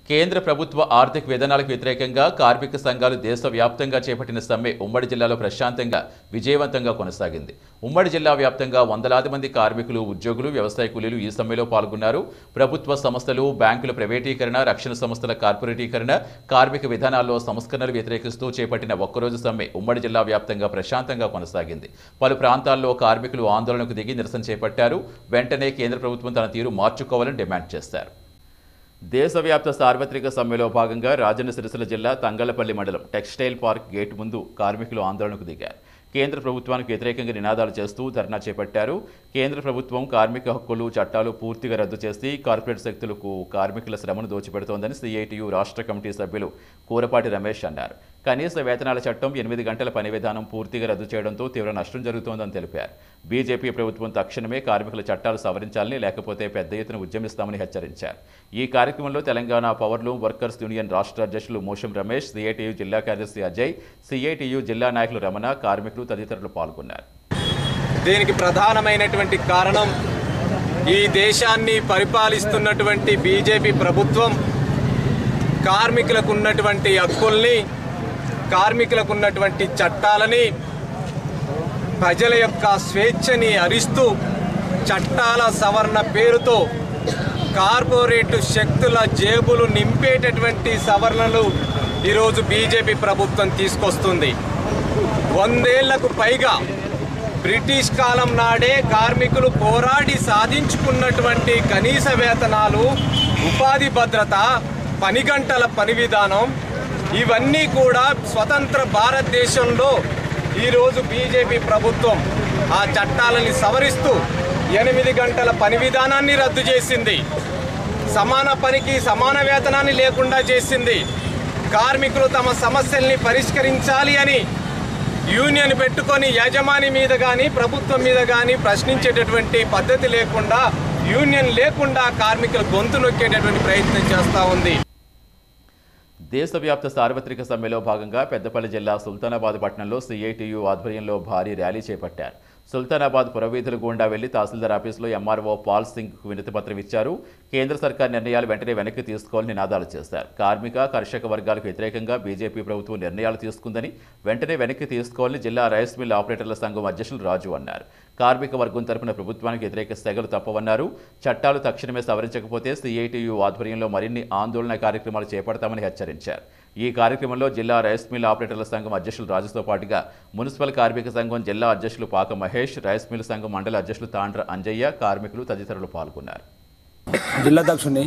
కేంద్ర ప్రభుత్వ ఆర్థిక విధానాలకు వ్యతిరేకంగా కార్మిక సంఘాలు దేశవ్యాప్తంగా చేపట్టిన సమ్మె ఉమ్మడి జిల్లాలో ప్రశాంతంగా విజయవంతంగా కొనసాగింది ఉమ్మడి జిల్లా వ్యాప్తంగా వందలాది మంది కార్మికులు ఉద్యోగులు వ్యవసాయ కూలీలు ఈ సమ్మెలో పాల్గొన్నారు ప్రభుత్వ సంస్థలు బ్యాంకుల ప్రైవేటీకరణ రక్షణ సంస్థల కార్పొరేటీకరణ కార్మిక విధానాల్లో సంస్కరణలు వ్యతిరేకిస్తూ చేపట్టిన ఒక్కరోజు సమ్మె ఉమ్మడి జిల్లా వ్యాప్తంగా ప్రశాంతంగా కొనసాగింది పలు ప్రాంతాల్లో కార్మికులు ఆందోళనకు దిగి నిరసన చేపట్టారు వెంటనే కేంద్ర ప్రభుత్వం తన తీరు మార్చుకోవాలని డిమాండ్ చేశారు దేశవ్యాప్త సార్వత్రిక సమ్మెలో భాగంగా రాజన్న సిరిసిల్ల జిల్లా తంగళ్లపల్లి మండలం టెక్స్టైల్ పార్క్ గేట్ ముందు కార్మికులు ఆందోళనకు దిగారు కేంద్ర ప్రభుత్వానికి వ్యతిరేకంగా నినాదాలు చేస్తూ ధర్నా చేపట్టారు కేంద్ర ప్రభుత్వం కార్మిక హక్కులు చట్టాలు పూర్తిగా రద్దు చేసి కార్పొరేట్ శక్తులకు కార్మికుల శ్రమను దోచిపెడుతోందని సిఐటియు రాష్ట్ర కమిటీ సభ్యులు కూరపాటి రమేష్ అన్నారు కనీస వేతనాల చట్టం ఎనిమిది గంటల పని విధానం పూర్తిగా రద్దు చేయడంతో తీవ్ర నష్టం జరుగుతోందని తెలిపారు బీజేపీ ప్రభుత్వం తక్షణమే కార్మికుల చట్టాలు సవరించాలని లేకపోతే పెద్ద ఎత్తున ఉద్యమిస్తామని హెచ్చరించారు ఈ కార్యక్రమంలో తెలంగాణ పవర్లూమ్ వర్కర్స్ యూనియన్ రాష్ట్ర అధ్యక్షులు మోషం రమేష్ సిఐటియు జిల్లా కార్యదర్శి అజయ్ సిఐటియు జిల్లా నాయకులు రమణ కార్మికులు తదితరులు పాల్గొన్నారు దీనికి ప్రధానమైనటువంటి కారణం ఈ దేశాన్ని పరిపాలిస్తున్నటువంటి బీజేపీ ప్రభుత్వం కార్మికులకు ఉన్నటువంటి హక్కుల్ని కార్మికులకు ఉన్నటువంటి చట్టాలని ప్రజల యొక్క స్వేచ్ఛని హరిస్తూ చట్టాల సవరణ పేరుతో కార్పొరేట్ శక్తుల జేబులు నింపేటటువంటి సవరణలు ఈరోజు బీజేపీ ప్రభుత్వం తీసుకొస్తుంది వందేళ్లకు పైగా బ్రిటిష్ కాలం నాడే కార్మికులు పోరాడి సాధించుకున్నటువంటి కనీస వేతనాలు ఉపాధి భద్రత పని గంటల పని విధానం ఇవన్నీ కూడా స్వతంత్ర భారతదేశంలో ఈరోజు బీజేపీ ప్రభుత్వం ఆ చట్టాలని సవరిస్తూ ఎనిమిది గంటల పని విధానాన్ని రద్దు చేసింది సమాన పనికి సమాన వేతనాన్ని లేకుండా చేసింది కార్మికులు తమ సమస్యల్ని పరిష్కరించాలి అని యూనియన్ పెట్టుకొని యజమాని మీద కానీ ప్రభుత్వం మీద కానీ ప్రశ్నించేటటువంటి పద్ధతి లేకుండా యూనియన్ లేకుండా కార్మికుల గొంతు నొక్కేటటువంటి ప్రయత్నం చేస్తూ ఉంది దేశవ్యాప్త సార్వత్రిక సమ్మెలో భాగంగా పెద్దపల్లి జిల్లా సుల్తానాబాద్ పట్టణంలో సిఐటియు ఆధ్వర్యంలో భారీ ర్యాలీ చేపట్టారు సుల్తానాబాద్ పురవీధుల గుండా వెళ్లి తహసీల్దార్ ఆఫీసులో ఎంఆర్ఓ పాల్ సింగ్కు వినతిపత్రం ఇచ్చారు కేంద్ర సర్కార్ నిర్ణయాలు వెంటనే వెనక్కి తీసుకోవాలని నినాదాలు చేశారు కార్మిక కర్షక వర్గాలకు వ్యతిరేకంగా బీజేపీ ప్రభుత్వం నిర్ణయాలు తీసుకుందని వెంటనే వెనక్కి తీసుకోవాలని జిల్లా రైస్ మిల్ ఆపరేటర్ల సంఘం అధ్యక్షులు రాజు అన్నారు కార్మిక వర్గం తరపున ప్రభుత్వానికి వ్యతిరేక సెగలు తప్పవన్నారు చట్టాలు తక్షణమే సవరించకపోతే సిఐటియు ఆధ్వర్యంలో మరిన్ని ఆందోళన కార్యక్రమాలు చేపడతామని హెచ్చరించారు ఈ కార్యక్రమంలో జిల్లా రైస్ మిల్ ఆపరేటర్ల సంఘం అధ్యక్షులు రాజుతో పాటుగా మున్సిపల్ కార్మిక సంఘం జిల్లా అధ్యక్షులు పాక మహేష్ రైస్ మిల్ సంఘం మండల అధ్యక్షులు తాండ్ర అంజయ్య కార్మికులు తదితరులు పాల్గొన్నారు జిల్లా అధ్యక్షుడిని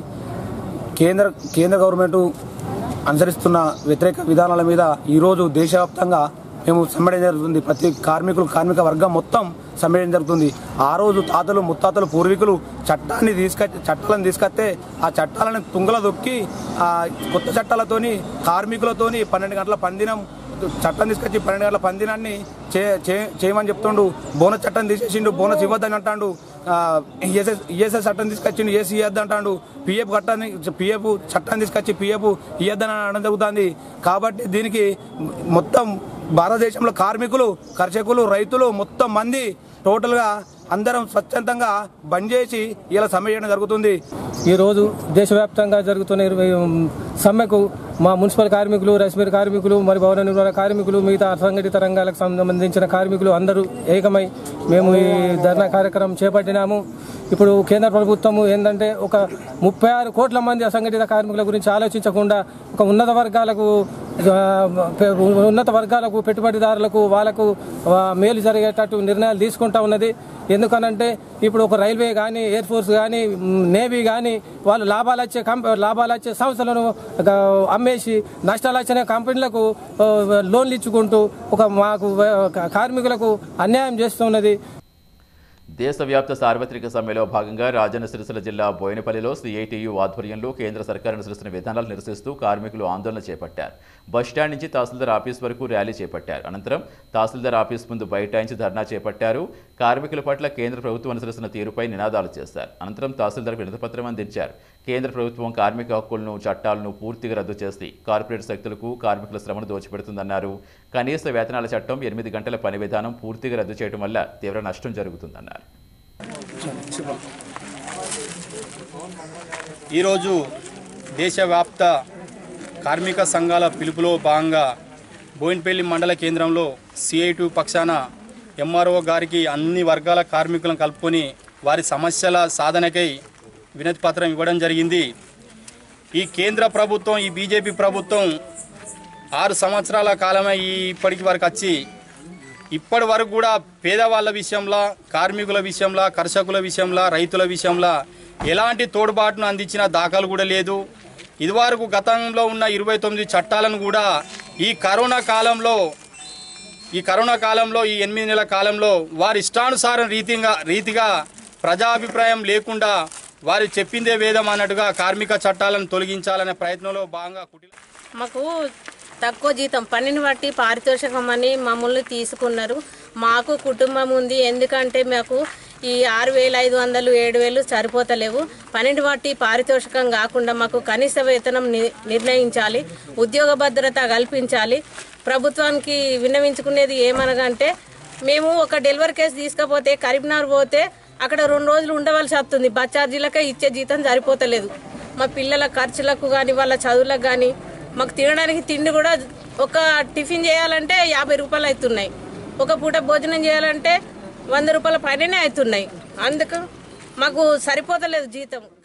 కేంద్ర కేంద్ర గవర్నమెంట్ అనుసరిస్తున్న వ్యతిరేక విధానాల మీద ఈరోజు దేశవ్యాప్తంగా మేము సమ్మేళనం జరుగుతుంది ప్రతి కార్మికులు కార్మిక వర్గం మొత్తం సమ్మేళనం జరుగుతుంది ఆ రోజు తాతలు ముత్తాతలు పూర్వీకులు చట్టాన్ని తీసుకొచ్చి చట్టాలను తీసుకొస్తే ఆ చట్టాలను తుంగల దొక్కి ఆ కొత్త చట్టాలతోని కార్మికులతోని పన్నెండు గంటల పందినం చట్టం తీసుకొచ్చి పన్నెండు గంటల పందినాన్ని చే చే- చేయమని చెప్తుండు బోనస్ చట్టం తీసేసిండు బోనస్ ఇవ్వద్దని అంటాడు ఈఎస్ఎస్ ఈఎస్ఎస్ చట్టం తీసుకొచ్చిండు ఏసీ ఇవ్వద్దు అంటాడు పిఎఫ్ చట్టాన్ని పిఎఫ్ చట్టం తీసుకొచ్చి పిఎఫ్ ఇవ్వద్దని అనడం జరుగుతుంది కాబట్టి దీనికి మొత్తం భారతదేశంలో కార్మికులు కర్షకులు రైతులు మొత్తం మంది టోటల్గా అందరం స్వచ్ఛందంగా బంద్ చేసి ఇలా సమ్మె చేయడం జరుగుతుంది ఈరోజు దేశవ్యాప్తంగా జరుగుతున్న ఇరవై సమ్మెకు మా మున్సిపల్ కార్మికులు రైస్మిల్ కార్మికులు మరి భవన నిర్మాణ కార్మికులు మిగతా అసంఘటిత రంగాలకు సంబంధించిన కార్మికులు అందరూ ఏకమై మేము ఈ ధర్నా కార్యక్రమం చేపట్టినాము ఇప్పుడు కేంద్ర ప్రభుత్వం ఏంటంటే ఒక ముప్పై ఆరు కోట్ల మంది అసంఘటిత కార్మికుల గురించి ఆలోచించకుండా ఒక ఉన్నత వర్గాలకు ఆ, పె- ఉన్నత వర్గాలకు పెట్టుబడిదారులకు వాళ్ళకు ఆ, మేలు జరిగేటట్టు నిర్ణయాలు తీసుకుంటా ఉన్నది ఎందుకనంటే ఇప్పుడు ఒక రైల్వే కానీ ఎయిర్ ఫోర్స్ కానీ నేవీ కానీ వాళ్ళు లాభాలు వచ్చే కంప లాభాలు వచ్చే సంస్థలను ఆ, అమ్మేసి నష్టాలు వచ్చిన కంపెనీలకు ఆ, లోన్లు ఇచ్చుకుంటూ ఒక మాకు ఆ, కార్మికులకు అన్యాయం చేస్తున్నది దేశవ్యాప్త సార్వత్రిక సమ్మెలో భాగంగా రాజన్న సిరిసిల్ల జిల్లా బోయినపల్లిలో సిఐటియు ఆధ్వర్యంలో కేంద్ర సర్కార్ అనుసరిస్తున్న విధానాలు నిరసిస్తూ కార్మికులు ఆందోళన చేపట్టారు బస్టాండ్ నుంచి తహసీల్దార్ ఆఫీస్ వరకు ర్యాలీ చేపట్టారు అనంతరం తహసీల్దార్ ఆఫీస్ ముందు బైఠాయించి ధర్నా చేపట్టారు కార్మికుల పట్ల కేంద్ర ప్రభుత్వం అనుసరిస్తున్న తీరుపై నినాదాలు చేశారు అనంతరం తహసీల్దార్ వినతిపత్రం అందించారు కేంద్ర ప్రభుత్వం కార్మిక హక్కులను చట్టాలను పూర్తిగా రద్దు చేసి కార్పొరేట్ శక్తులకు కార్మికుల శ్రమను దోచిపెడుతుందన్నారు కనీస వేతనాల చట్టం ఎనిమిది గంటల పని విధానం పూర్తిగా రద్దు చేయడం వల్ల తీవ్ర నష్టం జరుగుతుందన్నారు ఈరోజు దేశవ్యాప్త కార్మిక సంఘాల పిలుపులో భాగంగా బోయిన్పల్లి మండల కేంద్రంలో సిఐటు పక్షాన ఎంఆర్ఓ గారికి అన్ని వర్గాల కార్మికులను కలుపుకొని వారి సమస్యల సాధనకై వినతి పత్రం ఇవ్వడం జరిగింది ఈ కేంద్ర ప్రభుత్వం ఈ బీజేపీ ప్రభుత్వం ఆరు సంవత్సరాల కాలమే ఈ ఇప్పటికి వరకు వచ్చి ఇప్పటి వరకు కూడా పేదవాళ్ళ విషయంలో కార్మికుల విషయంలో కర్షకుల విషయంలో రైతుల విషయంలో ఎలాంటి తోడ్పాటును అందించిన దాఖలు కూడా లేదు ఇదివరకు గతంలో ఉన్న ఇరవై తొమ్మిది చట్టాలను కూడా ఈ కరోనా కాలంలో ఈ కరోనా కాలంలో ఈ ఎనిమిది నెలల కాలంలో వారి ఇష్టానుసారం రీతిగా రీతిగా ప్రజాభిప్రాయం లేకుండా వారు చెప్పిందే వేదం అన్నట్టుగా కార్మిక చట్టాలను తొలగించాలనే ప్రయత్నంలో భాగంగా కుటిల మాకు తక్కువ జీతం పనిని బట్టి పారితోషికం అని మమ్మల్ని తీసుకున్నారు మాకు కుటుంబం ఉంది ఎందుకంటే మాకు ఈ ఆరు వేలు ఐదు వందలు ఏడు వేలు సరిపోతలేవు పనిని బట్టి పారితోషికం కాకుండా మాకు కనీస వేతనం ని- నిర్ణయించాలి ఉద్యోగ భద్రత కల్పించాలి ప్రభుత్వానికి విన్నవించుకునేది ఏమనగంటే మేము ఒక డెలివరీ కేసు తీసుకపోతే కరీంనగర్ పోతే అక్కడ రెండు రోజులు ఉండవలసి వస్తుంది బస్ ఛార్జీలకే ఇచ్చే జీతం సరిపోతలేదు మా పిల్లల ఖర్చులకు కానీ వాళ్ళ చదువులకు కానీ మాకు తినడానికి తిండి కూడా ఒక టిఫిన్ చేయాలంటే యాభై రూపాయలు అవుతున్నాయి ఒక పూట భోజనం చేయాలంటే వంద రూపాయల పైననే అవుతున్నాయి అందుకు మాకు సరిపోతలేదు జీతం